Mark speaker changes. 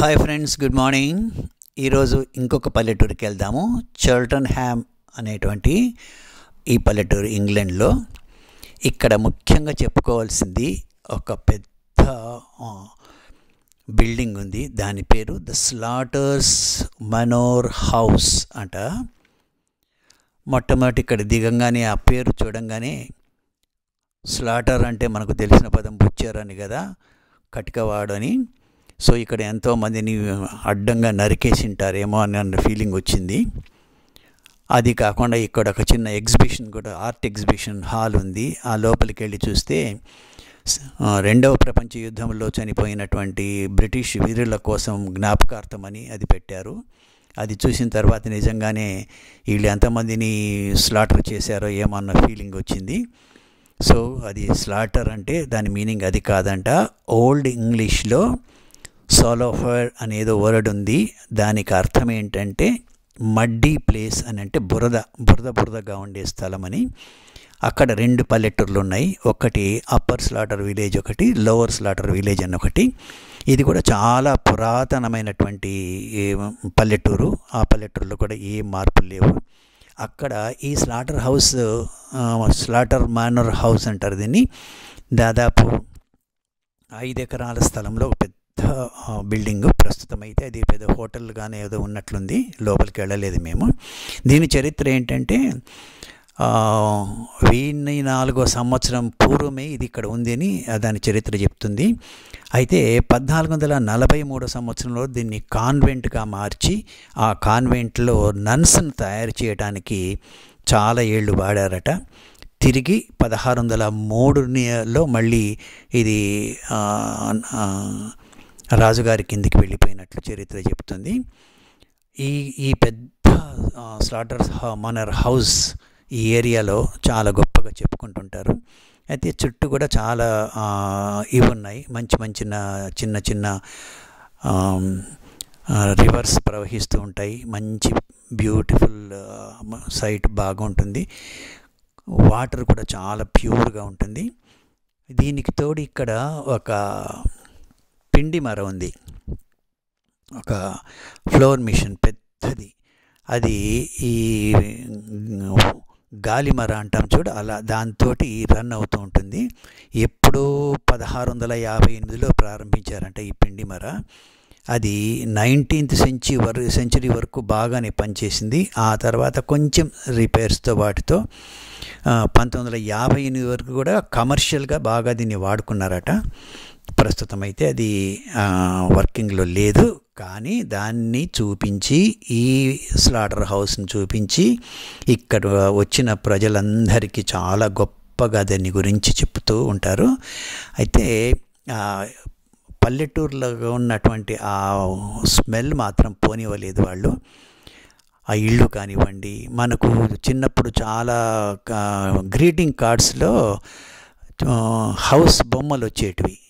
Speaker 1: hi friends good morning ఈరోజు ఇంకొక పల్లెటూరుకి వెళ్దాము చర్టన్ హ్యామ్ అనేటువంటి ఈ పల్లెటూరు ఇంగ్లాండ్లో ఇక్కడ ముఖ్యంగా చెప్పుకోవాల్సింది ఒక పెద్ద ఆ, బిల్డింగ్ ఉంది దాని పేరు ద స్లాటర్స్ మనోర్ హౌస్ అంట మొట్టమొదటి ఇక్కడ దిగంగానే ఆ పేరు చూడంగానే స్లాటర్ అంటే మనకు తెలిసిన పదం బుచ్చర్ అని కదా కటికవాడు అని సో ఇక్కడ ఎంతోమందిని అడ్డంగా నరికేసి ఉంటారేమో అని అన్న ఫీలింగ్ వచ్చింది అది కాకుండా ఇక్కడ ఒక చిన్న ఎగ్జిబిషన్ కూడా ఆర్ట్ ఎగ్జిబిషన్ హాల్ ఉంది ఆ లోపలికి వెళ్ళి చూస్తే స- ఆ, రెండవ ప్రపంచ యుద్ధంలో చనిపోయినటువంటి బ్రిటిష్ వీరుల కోసం జ్ఞాపకార్థమని అది పెట్టారు అది చూసిన తర్వాత నిజంగానే వీళ్ళు ఎంతమందిని స్లాటర్ చేశారో ఏమో అన్న ఫీలింగ్ వచ్చింది సో అది స్లాటర్ అంటే దాని మీనింగ్ అది కాదంట ఓల్డ్ ఇంగ్లీష్లో సోలోఫర్ అనేదో వర్డ్ ఉంది దానికి అర్థం ఏంటంటే మడ్డీ ప్లేస్ అని అంటే బురద బురద బురదగా ఉండే స్థలం అని అక్కడ రెండు పల్లెటూర్లు ఉన్నాయి ఒకటి అప్పర్ స్లాటర్ విలేజ్ ఒకటి లోవర్ స్లాటర్ విలేజ్ అని ఒకటి ఇది కూడా చాలా పురాతనమైనటువంటి ఏ, పల్లెటూరు ఆ పల్లెటూరులో కూడా ఏ మార్పులు లేవు అక్కడ ఈ స్లాటర్ హౌస్ ఆ, స్లాటర్ మానర్ హౌస్ అంటారు దీన్ని దాదాపు ఐదు ఎకరాల స్థలంలో ఒక పెద్ద ఆ, బిల్డింగ్ ప్రస్తుతం అయితే అది పెద్ద హోటల్ కానీ ఏదో ఉన్నట్లుంది లోపలికి వెళ్ళలేదు మేము దీని చరిత్ర ఏంటంటే ఆ, వెయ్యి నాలుగో సంవత్సరం పూర్వమే ఇది ఇక్కడ ఉంది అని ఆ దాని చరిత్ర చెప్తుంది అయితే పద్నాలుగు వందల నలభై మూడో సంవత్సరంలో దీన్ని కాన్వెంట్గా మార్చి ఆ కాన్వెంట్లో నన్స్ను తయారు చేయడానికి చాలా ఏళ్ళు వాడారట తిరిగి పదహారు వందల మూడులో మళ్ళీ ఇది ఆ, ఆ, రాజుగారి కిందికి వెళ్ళిపోయినట్లు చరిత్ర చెప్తుంది ఈ ఈ పెద్ద ఆ, స్లాటర్ హ- మనర్ హౌస్ ఈ ఏరియాలో చాలా గొప్పగా చెప్పుకుంటుంటారు అయితే చుట్టూ కూడా చాలా ఆ, ఇవి ఉన్నాయి మంచి మంచి నా- చిన్న చిన్న ఆమ్, ఆ, రివర్స్ ప్రవహిస్తూ ఉంటాయి మంచి బ్యూటిఫుల్ ఆ, సైట్ బాగుంటుంది వాటర్ కూడా చాలా ప్యూర్గా ఉంటుంది దీనికి తోడు ఇక్కడ ఒక పిండి మర ఉంది ఒక ఫ్లోర్ మిషన్ పెద్దది అది ఈ గాలి మర అంటాం చూడు అలా దాంతో రన్ అవుతూ ఉంటుంది ఎప్పుడో పదహారు వందల యాభై ఎనిమిదిలో ప్రారంభించారంట ఈ పిండి మర అది నైన్టీన్త్ సెంచరీ వరకు సెంచరీ వరకు బాగానే పనిచేసింది ఆ తర్వాత కొంచెం రిపేర్స్తో వాటితో ఆ, పంతొమ్మిది వందల యాభై ఎనిమిది వరకు కూడా కమర్షియల్గా బాగా దీన్ని వాడుకున్నారట ప్రస్తుతం అయితే అది ఆ, వర్కింగ్లో లేదు కానీ దాన్ని చూపించి ఈ స్లాటర్ హౌస్ని చూపించి ఇక్కడ వచ్చిన ప్రజలందరికీ చాలా గొప్పగా దాని గురించి చెప్తూ ఉంటారు అయితే ఆ, పల్లెటూరులో ఉన్నటువంటి ఆ స్మెల్ మాత్రం పోనివ్వలేదు వాళ్ళు ఆ ఇల్లు కానివ్వండి మనకు చిన్నప్పుడు చాలా గ్రీటింగ్ కార్డ్స్లో హౌస్ బొమ్మలు వచ్చేటివి